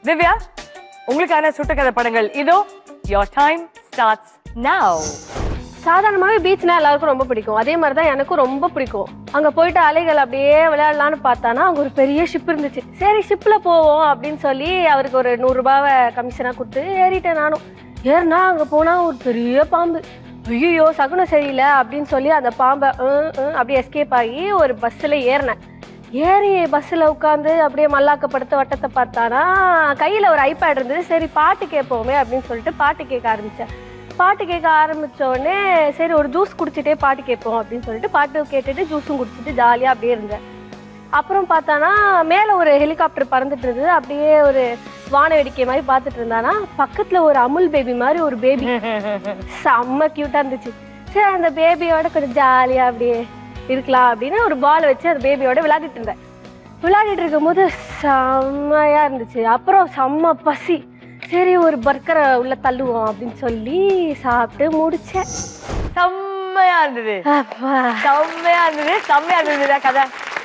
திவ்யா உங்களுக்கான சுட்டக்கதை படங்கள் இதோ யோர் டைம் ஸ்டார்ட்ஸ் நவ் சாதாரணமாவே பீச்னா எல்லாருக்கும் ரொம்ப பிடிக்கும் அதே மாதிரி தான் எனக்கும் ரொம்ப பிடிக்கும் அங்க போயிட்டு அலைகள் அப்படியே விளையாடலாம்னு பார்த்தானா அங்க ஒரு பெரிய ஷிப் இருந்துச்சு சரி ஷிப்ல போவோம் அப்படின்னு சொல்லி அவருக்கு ஒரு நூறு ரூபாவை கமிஷனா கொடுத்து ஏறிட்டேன் நானும் ஏறினா அங்க போனா ஒரு பெரிய பாம்பு ஐயோ சகுனம் சரியில்லை அப்படின்னு சொல்லி அந்த பாம்பை "ம், ம்" அப்படியே எஸ்கேப் ஆகி ஒரு பஸ்ஸில் ஏறினேன் ஏறி பஸ்ஸில் உட்காந்து அப்படியே மல்லாக்கப்படுத்த வட்டத்தை பார்த்தானா கையில் ஒரு ஐபேட் இருந்தது சரி பாட்டு கேட்போமே அப்படின்னு சொல்லிட்டு பாட்டு கேட்க ஆரம்பித்தேன் பாட்டு கேட்க ஆரம்பிச்ச உடனே சரி ஒரு ஜூஸ் குடிச்சிட்டே பாட்டு கேட்போம் அப்படின்னு சொல்லிட்டு பாட்டு கேட்டுட்டு ஜூஸும் குடிச்சிட்டு ஜாலியாக அப்படியே இருந்தேன் அப்புறம் பார்த்தானா மேலே ஒரு ஹெலிகாப்டர் பறந்துட்டு இருந்தது அப்படியே ஒரு வான வேடிக்கை மாதிரி பார்த்துட்டு இருந்தானா பக்கத்தில் ஒரு அமுல் பேபி மாதிரி ஒரு பேபி செம்ம க்யூட்டாக இருந்துச்சு சரி அந்த பேபியோட கொஞ்சம் ஜாலியாக அப்படியே இருக்கலாம் அப்படின்னு ஒரு பால் வச்சு அந்த பேபியோட விளையாடிட்டு இருந்தேன் விளையாடிட்டு இருக்கும்போது செம்மையா இருந்துச்சு அப்புறம் செம்ம பசி சரி ஒரு பர்கரை உள்ள தள்ளுவோம் அப்படின்னு சொல்லி சாப்பிட்டு முடிச்சேன் செம்மையா இருந்தது அப்பா. செம்மையா இருந்தது செம்மையா இருந்தது இந்த கதை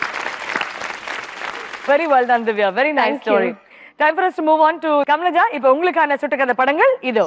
very well done Divya very nice Thank you. Story time for us to move on to Kamalaja இப்போ உங்களுக்கான சுட்டக்கதை படங்கள் இதோ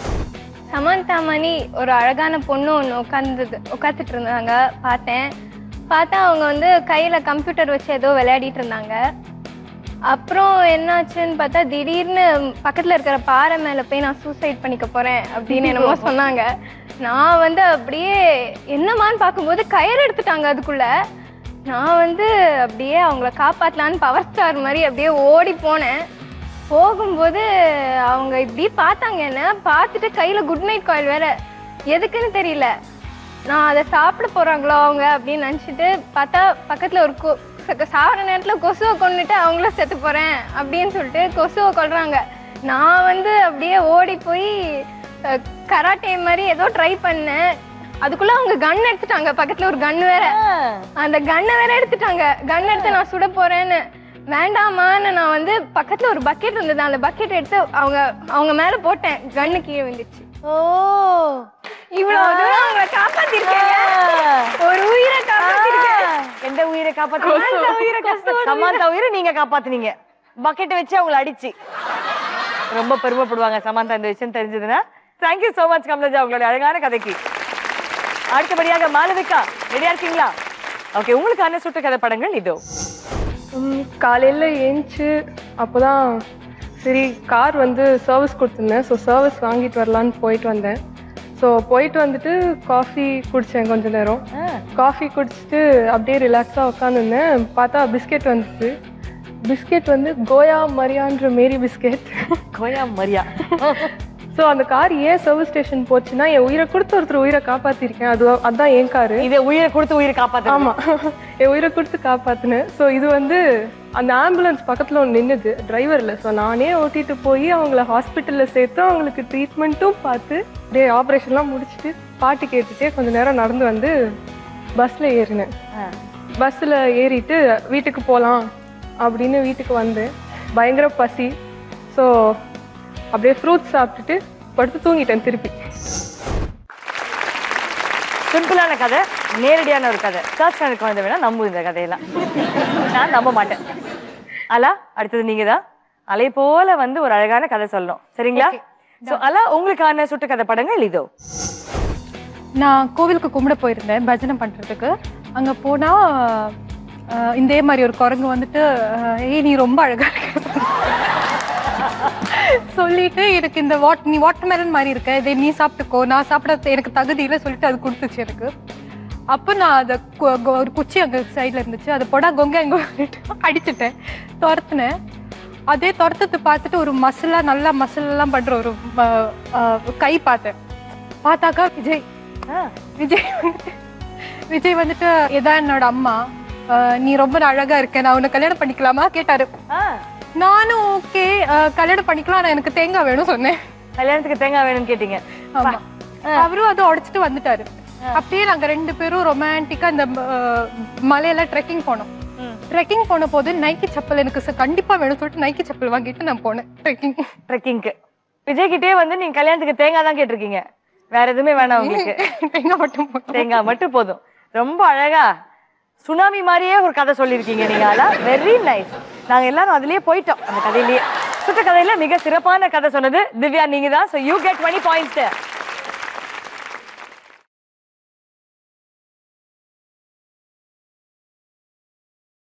சமந்தா மணி ஒரு அழகான பொண்ணு ஒன்று உட்காந்துது உட்காந்துட்டு இருந்தாங்க பார்த்தேன் பார்த்தா அவங்க வந்து கையில் கம்ப்யூட்டர் வச்சு ஏதோ விளையாடிட்டு இருந்தாங்க அப்புறம் என்னாச்சுன்னு பார்த்தா திடீர்னு பக்கத்தில் இருக்கிற பாறை மேலே போய் நான் சூசைட் பண்ணிக்க போகிறேன் அப்படின்னு என்னமோ சொன்னாங்க நான் வந்து அப்படியே என்னமான்னு பார்க்கும்போது கயிறு எடுத்துட்டாங்க அதுக்குள்ள நான் வந்து அப்படியே அவங்கள காப்பாற்றலான்னு பவர் ஸ்டார் மாதிரி அப்படியே ஓடி போனேன் போகும்போது அவங்க இப்படி பார்த்தாங்க என்ன பார்த்துட்டு கையில் குட் நைட் காயில் வேற எதுக்குன்னு தெரியல நான் அதை சாப்பிட போறாங்களோ அவங்க அப்படின்னு நினச்சிட்டு பார்த்தா பக்கத்தில் ஒரு கொ ச- சாவர நேரத்தில் கொசுவை கொண்டுட்டு அவங்களும் செத்து போகிறேன் அப்படின்னு சொல்லிட்டு கொசுவை கொல்றாங்க நான் வந்து அப்படியே ஓடி போய் அஹ், கராட்டே மாதிரி ஏதோ ட்ரை பண்ணேன் அதுக்குள்ள அவங்க கன் எடுத்துட்டாங்க பக்கத்துல ஒரு கன் வேற அந்த கன்னை வேற எடுத்துட்டாங்க கன் எடுத்து நான் சுட போறேன்னு வேண்டாமான்னு நான் வந்து பக்கத்துல ஒரு பக்கெட் இருந்தது அந்த பக்கெட் எடுத்து அவங்க அவங்க மேல போட்டேன் கன்னு கீழே விழுந்துச்சு ஓ இவ்வளவு தூரம் அவங்கள காப்பாத்திருக்கேங்க ஒரு உயிரை காப்பாத்திருக்கேன் எந்த உயிரை காப்பாத்து சமாந்தா உயிரை நீங்க காப்பாத்துனீங்க பக்கெட் வச்சு அவங்கள அடிச்சு ரொம்ப பெருமைப்படுவாங்க சமாந்தா இந்த விஷயம் தெரிஞ்சதுன்னா தேங்க்யூ so மச் கமலஜா உங்களுடைய அழகான கதைக்கு அடுத்தபடியாக மாலவிகா ரெடியா இருக்கீங்களா ஓகே உங்களுக்கான சுட்டுக்கதை படங்கள் இதோ ம், காலையில ஏஞ்சி அப்போதான் சரி கார் வந்து சர்வீஸ் கொடுத்துருந்தேன் ஸோ சர்வீஸ் வாங்கிட்டு வரலான்னு போயிட்டு வந்தேன் ஸோ போயிட்டு வந்துட்டு காஃபி குடித்தேன் கொஞ்ச நேரம் காஃபி குடிச்சிட்டு அப்படியே ரிலாக்ஸாக உட்காந்துருந்தேன் பார்த்தா பிஸ்கெட் வந்துச்சு பிஸ்கெட் வந்து கோயா மரியான்ற மேரி பிஸ்கெட் கோயா மரியா ஸோ அந்த கார் ஏன் சர்வீஸ் ஸ்டேஷன் போச்சுன்னா என் உயிரை கொடுத்து ஒருத்தர் உயிரை காப்பாற்றிருக்கேன் அது அதான் என் காரு இதை உயிரை கொடுத்து உயிரை காப்பாத்து ஆமா என் உயிரை கொடுத்து காப்பாத்தினேன் ஸோ இது வந்து அந்த ஆம்புலன்ஸ் பக்கத்துல ஒன்று நின்னுது டிரைவர் இல்லை ஸோ நானே ஓட்டிட்டு போய் அவங்கள ஹாஸ்பிட்டல்ல சேர்த்து அவங்களுக்கு ட்ரீட்மெண்ட்டும் பார்த்து டே ஆப்ரேஷன்லாம் முடிச்சுட்டு பாட்டு கேட்டுட்டே கொஞ்ச நேரம் நடந்து வந்து பஸ்ல ஏறினேன் பஸ்ல ஏறிட்டு வீட்டுக்கு போகலாம் அப்படின்னு வீட்டுக்கு வந்தேன் பயங்கர பசி ஸோ அப்படியே ஃப்ரூட்ஸ் சாப்பிட்டுட்டு படுத்து தூங்கிட்டேன் திருப்பி சிம்பிளான கதை நேரடியான ஒரு கதை தேர்ட் ஸ்டாண்டர்ட் குழந்தை வேணா நம்பும் இந்த கதையெல்லாம் நான் நம்ப மாட்டேன் அலா அடுத்தது நீங்க தான் அலை போல வந்து ஒரு அழகான கதை சொல்லணும் சரிங்களா சோ அலா உங்களுக்கான சுட்டுக்கதை படங்கள் இதோ நான் கோவிலுக்கு கும்பிட போயிருந்தேன் பஜனை பண்ணுறதுக்கு அங்கே போனால் இதே மாதிரி ஒரு குரங்கு வந்துட்டு அஹ், ஏய் நீ ரொம்ப அழகா இருக்க சொல்லிட்டு எனக்கு இந்த வாட் நீ வாட்டர் மெலன் மாதிரி இருக்க இதை நீ சாப்பிட்டுக்கோ நான் சாப்பிட எனக்கு தகுதி இல்லை சொல்லிட்டு அது கொடுத்துச்சு எனக்கு அப்போ நான் அதை கு- கு- ஒரு குச்சி அங்கே சைடில் இருந்துச்சு அதை பொடா கொங்க அங்கே அடிச்சிட்டேன் துரத்துனேன் அதே துரத்துட்டு பார்த்துட்டு ஒரு மசிலாக நல்லா மசிலெல்லாம் பண்ணுற ஒரு அஹ், அஹ், கை பார்த்தேன் பார்த்தாக்கா விஜய் விஜய் வந்துட்டு விஜய் வந்துட்டு இதான் என்னோட அம்மா அஹ், நீ ரொம்ப அழகா இருக்க நான் உன்னை கல்யாணம் பண்ணிக்கலாமா கேட்டாரு நானும் ஓகே கல்யாணம் பண்ணிக்கலாம் ஆனா எனக்கு தேங்காய் வேணும் சொன்னேன் கல்யாணத்துக்கு தேங்காய் வேணும்னு கேட்டீங்க ஆமா அவரும் அதை உடைச்சிட்டு வந்துட்டாரு அப்படியே நாங்க ரெண்டு பேரும் ரொமான்டிக்கா இந்த அஹ், மலையில ட்ரெக்கிங் போனோம் ட்ரெக்கிங் போன போது நைக்கி செப்பல் எனக்கு ச- கண்டிப்பா வேணும் சொல்லிட்டு நைக்கி செப்பல் வாங்கிட்டு நான் போனேன் ட்ரெக்கிங் ட்ரெக்கிங்க்கு விஜய் கிட்டே வந்து நீங்க கல்யாணத்துக்கு தேங்காய் தான் கேட்டிருக்கீங்க வேற எதுவுமே வேணாம் உங்களுக்கு தேங்காய் மட்டும் போதும். தேங்காய் மட்டும் போதும் ரொம்ப அழகா சுனாமி மாதிரியே ஒரு கதை சொல்லியிருக்கீங்க நீங்க அலா வெரி நைஸ் நாங்க எல்லாரும் அதுலயே போயிட்டோம் அந்த கதையிலேயே சுட்ட கதையில மிக சிறப்பான கதை சொன்னது திவ்யா நீங்க தான் so you get twenty points